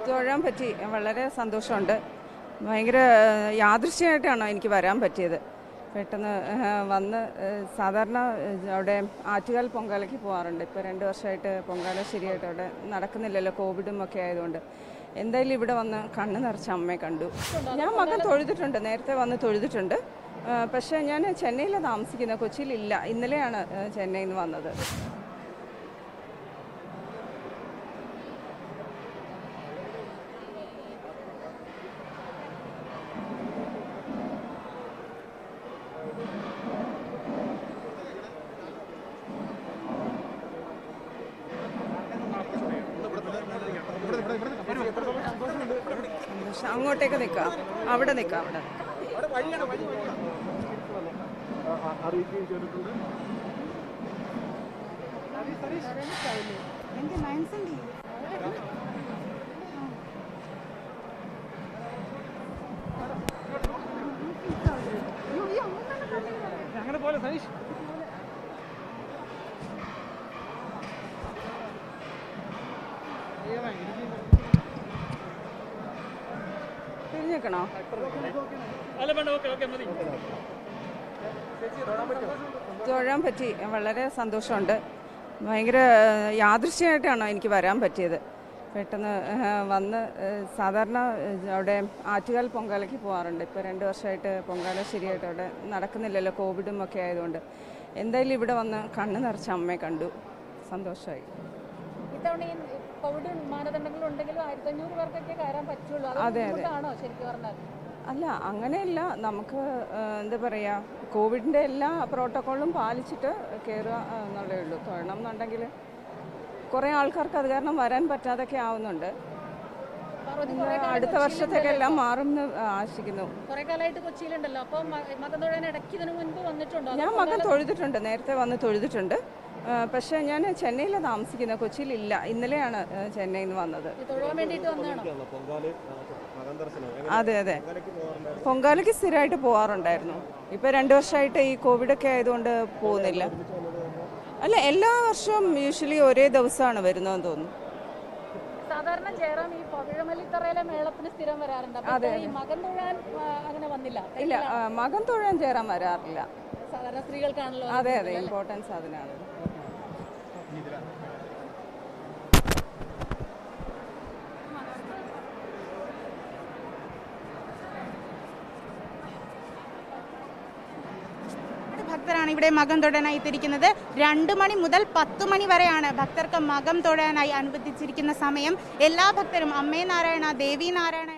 തൊഴാൻ പറ്റി വളരെ സന്തോഷമുണ്ട് ഭയങ്കര ഏഹ്, യാദൃശ്യമായിട്ടാണ് എനിക്ക് വരാൻ പറ്റിയത് പെട്ടെന്ന് ഏഹ്, വന്ന് ഏഹ്, സാധാരണ ഏഹ്, അവിടെ ആറ്റുകാൽ പൊങ്കാലയ്ക്ക് പോകാറുണ്ട് ഇപ്പോൾ രണ്ട് വർഷമായിട്ട് പൊങ്കാല ശരിയായിട്ട് അവിടെ നടക്കുന്നില്ലല്ലോ കോവിഡും ഒക്കെ ആയതുകൊണ്ട് എന്തായാലും ഇവിടെ വന്ന് കണ്ണ് നിറച്ച അമ്മയെ കണ്ടു ഞാൻ മകൻ തൊഴുതിട്ടുണ്ട് നേരത്തെ വന്ന് തൊഴുതിട്ടുണ്ട് ഏഹ്, പക്ഷേ ഞാൻ ചെന്നൈയിലാണ് താമസിക്കുന്നത് കൊച്ചിയിലില്ല ഇന്നലെയാണ് ഏഹ്, ചെന്നൈയിൽ നിന്ന് വന്നത് സന്തോഷം അങ്ങോട്ടേക്ക് നിൽക്കാം അവിടെ നിൽക്കാം അവിടെ അങ്ങനെ പോലെ സതീഷ് തിരിഞ്ഞേക്കണോ അല്ല വേണ്ട ഓക്കെ ഓക്കെ മതി തൊഴാൻ പറ്റി വളരെ സന്തോഷമുണ്ട് ഭയങ്കര ഏഹ്, യാദൃശ്യമായിട്ടാണ് എനിക്ക് വരാൻ പറ്റിയത് പെട്ടെന്ന് ഏഹ്, വന്ന് ഏഹ്, സാധാരണ ഏഹ്, അവിടെ ആറ്റുകാൽ പൊങ്കാലയ്ക്ക് പോകാറുണ്ട് ഇപ്പോൾ രണ്ട് വർഷമായിട്ട് പൊങ്കാല ശരിയായിട്ട് അവിടെ നടക്കുന്നില്ലല്ലോ കോവിഡും ഒക്കെ ആയതുകൊണ്ട് എന്തായാലും ഇവിടെ വന്ന് കണ്ണ് നിറച്ച അമ്മയെ കണ്ടു സന്തോഷമായി ഇത്തവണ ഈ കോവിഡ് മാനദണ്ഡങ്ങൾ ഉണ്ടെങ്കിലും ആയിരത്തി അഞ്ഞൂറ് പേർക്കൊക്കെ കയറാൻ പറ്റുള്ളൂ അത് അതെ, അതെ. ബുദ്ധിമുട്ടാണോ ശരിക്കും പറഞ്ഞാൽ അല്ല അങ്ങനെയല്ല നമുക്ക് ഏഹ്, എന്താ പറയുക കോവിഡിൻ്റെ എല്ലാ പ്രോട്ടോക്കോളും പാലിച്ചിട്ട് കയറുക ഏഹ്, എന്നുള്ളേ ഉള്ളൂ തൊഴണം എന്നുണ്ടെങ്കിൽ കുറേ ആൾക്കാർക്ക് അത് കാരണം വരാൻ പറ്റാതൊക്കെ ആവുന്നുണ്ട് പാർവതി ഇന്ന് കുറേ കാലം അടുത്ത വർഷത്തേക്കെല്ലാം മാറും എന്ന് ആശിക്കുന്നു കുറെ കാലമായിട്ട് കൊച്ചിയിലുണ്ടല്ലോ അപ്പൊ മകൻ തൊഴാൻ ഇടയ്ക്ക് ഇതിനു മുൻപ് വന്നിട്ടുണ്ടോ ഞാൻ മകൻ തൊഴുതിട്ടുണ്ട് നേരത്തെ വന്ന് തൊഴുതിട്ടുണ്ട് ഏഹ്, പക്ഷേ ഞാൻ ചെന്നൈയിലാണ് താമസിക്കുന്നത് കൊച്ചിയിലില്ല ഇന്നലെയാണ് ഏഹ്, ചെന്നൈയിൽ നിന്ന് വന്നത് ഇത് തൊഴാൻ വേണ്ടിയിട്ട് വന്നതാണോ അതെ അതെ പൊങ്കാലയ്ക്ക് സ്ഥിരമായിട്ട് പോകാറുണ്ടായിരുന്നു ഇപ്പൊ രണ്ടു വർഷമായിട്ട് ഈ കോവിഡ് ഒക്കെ ആയതുകൊണ്ട് പോകുന്നില്ല അല്ല എല്ലാ വർഷവും യൂഷ്വലി ഒരേ ദിവസമാണ് വരുന്നതെന്ന് തോന്നുന്നു സാധാരണ ജയറാം ഈ പവിഴമല്ലിത്തറയിലെ മേളത്തിന് സ്ഥിരം വരാറുണ്ട് അപ്പൊ ഈ മകൻ തൊഴാൻ ആ, അങ്ങനെ വന്നില്ല ഇല്ല ആ, മകൻ തൊഴാൻ ചേരാൻ വരാറില്ല സാധാരണ സ്ത്രീകൾക്കാണല്ലോ അത് അതെ അതെ ഇമ്പോർട്ടൻസ് അതിനാണ് ഒരുപാട് ഭക്തരാണ് ഇവിടെ മകം തൊഴാനായി എത്തിയിരിക്കുന്നത് രണ്ടു മണി മുതൽ പത്തു മണി വരെയാണ് ഭക്തർക്ക് മകം തൊഴാനായി അനുവദിച്ചിരിക്കുന്ന സമയം എല്ലാ ഭക്തരും അമ്മേ നാരായണ ദേവി നാരായണ